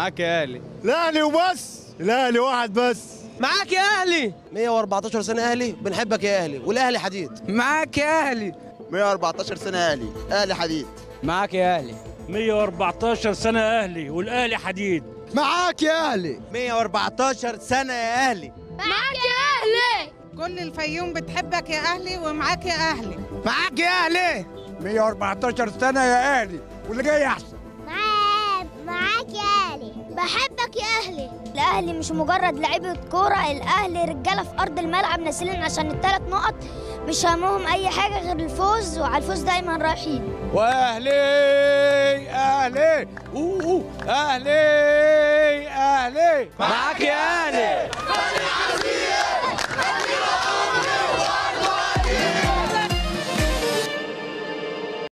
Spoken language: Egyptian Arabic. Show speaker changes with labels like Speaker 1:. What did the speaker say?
Speaker 1: معاك يا اهلي
Speaker 2: الاهلي وبس الاهلي واحد بس
Speaker 3: معاك يا اهلي 114 سنه اهلي بنحبك يا اهلي والاهلي حديد
Speaker 1: معاك يا اهلي
Speaker 2: 114 سنه اهلي اهلي حديد
Speaker 1: معاك يا اهلي
Speaker 4: 114 سنة أهلي والأهلي حديد
Speaker 2: معاك يا اهلي
Speaker 3: 114 سنه يا اهلي
Speaker 5: معاك يا اهلي
Speaker 6: كل الفيوم بتحبك يا اهلي ومعاك يا اهلي
Speaker 1: معاك يا اهلي
Speaker 2: 114 سنه يا اهلي واللي جاي احسن
Speaker 5: معاك معاك يا اهلي بحبك يا اهلي الاهلي مش مجرد لعيبه كوره الاهلي رجاله في ارض الملعب نازلين عشان الثلاث نقط مش همهم اي حاجه غير الفوز وعلى الفوز دايما رايحين
Speaker 1: واهلي اهلي أوه، أوه. اهلي اهلي معاك يا